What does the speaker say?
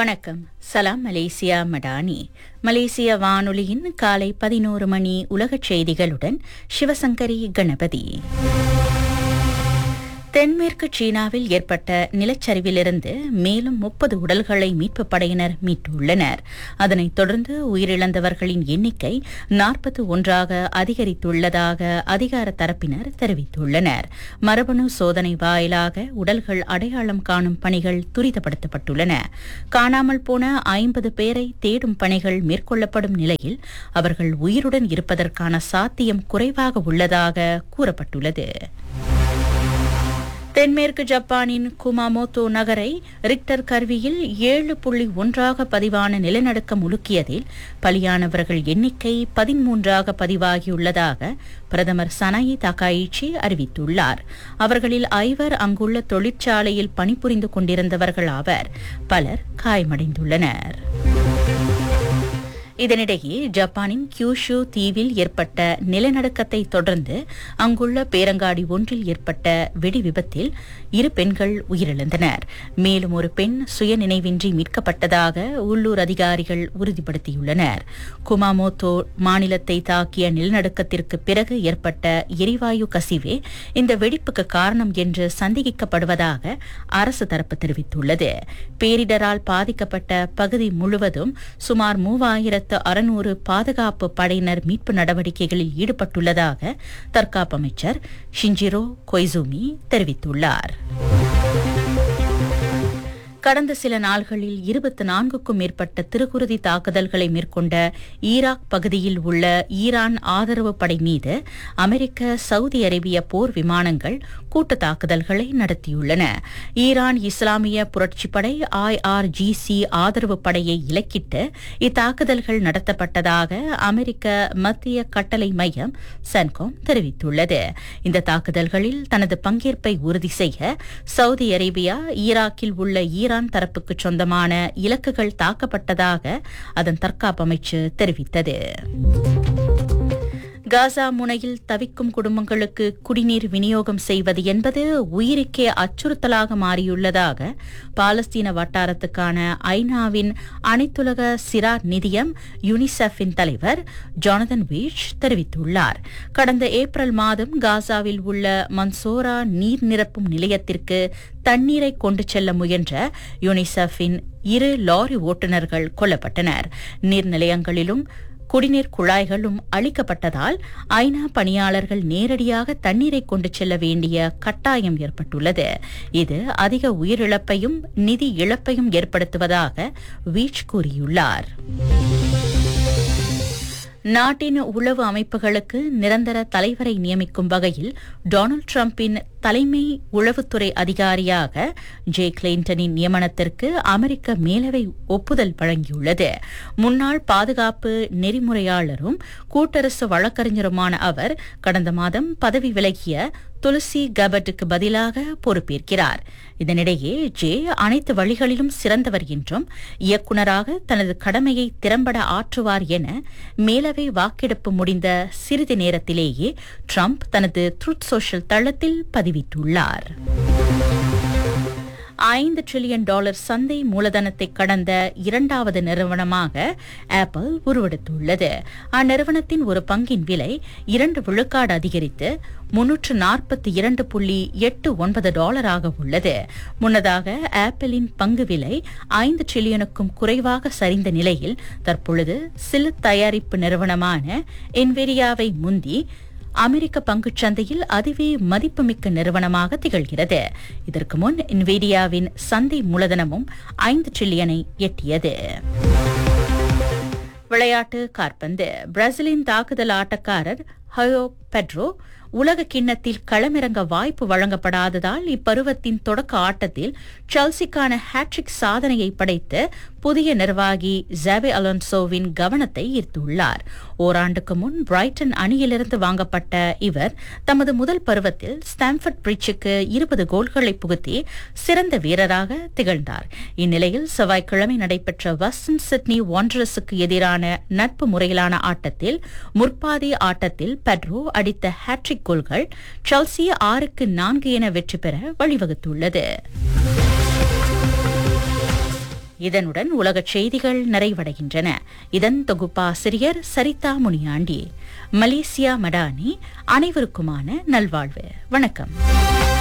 வணக்கம் சலாம் மலேசியா மடானி மலேசிய வானொலியின் காலை பதினோரு மணி உலகச் செய்திகளுடன் சிவசங்கரி கணபதி தென்மேற்கு சீனாவில் ஏற்பட்ட நிலச்சரிவிலிருந்து மேலும் முப்பது உடல்களை மீட்புப் படையினர் மீட்டுள்ளனர் அதனைத் தொடர்ந்து உயிரிழந்தவர்களின் எண்ணிக்கை நாற்பத்தி ஒன்றாக அதிகரித்துள்ளதாக அதிகார தரப்பினர் தெரிவித்துள்ளனர் மரபணு சோதனை வாயிலாக உடல்கள் அடையாளம் காணும் பணிகள் துரிதப்படுத்தப்பட்டுள்ளன காணாமல் போன ஐம்பது பேரை தேடும் பணிகள் மேற்கொள்ளப்படும் நிலையில் அவர்கள் உயிருடன் இருப்பதற்கான சாத்தியம் குறைவாக உள்ளதாக கூறப்பட்டுள்ளது தென்மேற்கு ஜப்பானின் குமாமோட்டோ நகரை ரிக்டர் கருவியில் ஏழு புள்ளி ஒன்றாக பதிவான நிலநடுக்கம் உலுக்கியதில் பலியானவர்கள் எண்ணிக்கை பதிமூன்றாக பதிவாகியுள்ளதாக பிரதமர் சனாயி தகாயிச்சி அறிவித்துள்ளார் அவர்களில் ஐவர் அங்குள்ள தொழிற்சாலையில் பணிபுரிந்து கொண்டிருந்தவர்கள் ஆவர் பலர் காயமடைந்துள்ளனர் இதனிடையே ஜப்பானின் கியூஷு தீவில் ஏற்பட்ட நிலநடுக்கத்தை தொடர்ந்து அங்குள்ள பேரங்காடி ஒன்றில் ஏற்பட்ட வெடி விபத்தில் இரு பெண்கள் உயிரிழந்தனர் மேலும் ஒரு பெண் சுயநினைவின்றி மீட்கப்பட்டதாக உள்ளூர் அதிகாரிகள் உறுதிப்படுத்தியுள்ளனர் குமாமோட்டோ மாநிலத்தை தாக்கிய நிலநடுக்கத்திற்கு பிறகு ஏற்பட்ட எரிவாயு கசிவே இந்த வெடிப்புக்கு காரணம் என்று சந்தேகிக்கப்படுவதாக அரசு தரப்பு தெரிவித்துள்ளது பேரிடரால் பாதிக்கப்பட்ட பகுதி முழுவதும் சுமார் மூவாயிரத்து அறுநூறு பாதுகாப்பு படையினர் மீட்பு நடவடிக்கைகளில் ஈடுபட்டுள்ளதாக தற்காப்பு அமைச்சர் ஷிஞ்சிரோ கொய்சூமி தெரிவித்துள்ளார் கடந்த சில நாள்களில் இருபத்தி நான்குக்கும் மேற்பட்ட திருக்குருதி தாக்குதல்களை மேற்கொண்ட ஈராக் பகுதியில் உள்ள ஈரான் ஆதரவு படை மீது அமெரிக்க சவுதி அரேபிய போர் விமானங்கள் கூட்டு தாக்குதல்களை நடத்தியுள்ளன ஈரான் இஸ்லாமிய புரட்சிப் படை ஐஆர்ஜிசி ஆதரவு படையை இலக்கிட்டு இத்தாக்குதல்கள் நடத்தப்பட்டதாக அமெரிக்க மத்திய கட்டளை மையம் சென்காம் தெரிவித்துள்ளது இந்த தாக்குதல்களில் தனது பங்கேற்பை உறுதி செய்ய சவுதி அரேபியா ஈராக்கில் உள்ள ஈரான் தரப்புக்கு சொந்தமான இலக்குகள் தாக்கப்பட்டதாக அதன் தற்காப்பு அமைச்சு தெரிவித்தது காசா முனையில் தவிக்கும் குடும்பங்களுக்கு குடிநீர் விநியோகம் செய்வது என்பது உயிருக்கே அச்சுறுத்தலாக மாறியுள்ளதாக பாலஸ்தீன வட்டாரத்துக்கான ஐநாவின் அனைத்துலக சிறார் நிதியம் யுனிசெஃபின் தலைவர் ஜானதன் வீச் தெரிவித்துள்ளார் கடந்த ஏப்ரல் மாதம் காசாவில் உள்ள மன்சோரா நீர் நிரப்பும் நிலையத்திற்கு தண்ணீரை கொண்டு செல்ல முயன்ற யுனிசெஃபின் இரு லாரி ஓட்டுநர்கள் கொல்லப்பட்டனர் நீர்நிலையங்களிலும் குடிநீர் குழாய்களும் அளிக்கப்பட்டதால் ஐநா பணியாளர்கள் நேரடியாக தண்ணீரை கொண்டு செல்ல வேண்டிய கட்டாயம் ஏற்பட்டுள்ளது இது அதிக உயிரிழப்பையும் நிதி இழப்பையும் ஏற்படுத்துவதாக வீச் கூறியுள்ளார் நாட்டின் உளவு அமைப்புகளுக்கு நிரந்தர தலைவரை நியமிக்கும் வகையில் டொனால்டு டிரம்பின் தலைமை உளவுத்துறை அதிகாரியாக ஜே கிளின்டனின் நியமனத்திற்கு அமெரிக்க மேலவை ஒப்புதல் வழங்கியுள்ளது முன்னாள் பாதுகாப்பு நெறிமுறையாளரும் கூட்டரசு வழக்கறிஞருமான அவர் கடந்த மாதம் பதவி விலகிய துளசி கபட்டுக்கு பதிலாக பொறுப்பேற்கிறார் இதனிடையே ஜே அனைத்து வழிகளிலும் சிறந்தவர் என்றும் இயக்குநராக தனது கடமையை திறம்பட ஆற்றுவார் என மேலவை வாக்கெடுப்பு முடிந்த சிறிது நேரத்திலேயே ட்ரம்ப் தனது ட்ரூத் சோஷியல் தளத்தில் பதிவிட்டுள்ளார் ஐந்து டிரில்லியன் டாலர் சந்தை மூலதனத்தை கடந்த இரண்டாவது நிறுவனமாக ஆப்பிள் உருவெடுத்துள்ளது அந்நிறுவனத்தின் ஒரு பங்கின் விலை இரண்டு விழுக்காடு அதிகரித்து முன்னூற்று நாற்பத்தி இரண்டு புள்ளி எட்டு ஒன்பது டாலராக உள்ளது முன்னதாக ஆப்பிளின் பங்கு விலை ஐந்து டிரில்லியனுக்கும் குறைவாக சரிந்த நிலையில் தற்பொழுது சில தயாரிப்பு நிறுவனமான என்வெரியாவை முந்தி அமெரிக்க பங்குச் சந்தையில் அதுவே மதிப்புமிக்க நிறுவனமாக திகழ்கிறது இதற்கு முன் இன்வேடியாவின் சந்தை மூலதனமும் ஐந்து டிரில்லியனை எட்டியது விளையாட்டு காற்பந்து பிரேசிலின் தாக்குதல் ஆட்டக்காரர் ஹயோ பெட்ரோ உலக கிண்ணத்தில் களமிறங்க வாய்ப்பு வழங்கப்படாததால் இப்பருவத்தின் தொடக்க ஆட்டத்தில் செல்சிக்கான ஹேட்ரிக் சாதனையை படைத்து புதிய நிர்வாகி ஜாபே அலோன்சோவின் கவனத்தை ஈர்த்துள்ளார் ஓராண்டுக்கு முன் பிரைட்டன் அணியிலிருந்து வாங்கப்பட்ட இவர் தமது முதல் பருவத்தில் ஸ்டாம்ஃபர்ட் பிரிட்ஜுக்கு இருபது கோல்களை புகுத்தி சிறந்த வீரராக திகழ்ந்தார் இந்நிலையில் செவ்வாய்க்கிழமை நடைபெற்ற வெஸ்டர்ன் சிட்னி வாண்டரஸுக்கு எதிரான நட்பு முறையிலான ஆட்டத்தில் முற்பாதி ஆட்டத்தில் பெட்ரோ அடித்த ஹேட்ரிக் கோல்கள் செல்சி ஆறுக்கு நான்கு என வெற்றி பெற வழிவகுத்துள்ளது இதனுடன் உலகச் செய்திகள் நிறைவடைகின்றன இதன் தொகுப்பாசிரியர் சரிதா முனியாண்டி மலேசியா மடானி அனைவருக்குமான நல்வாழ்வு வணக்கம்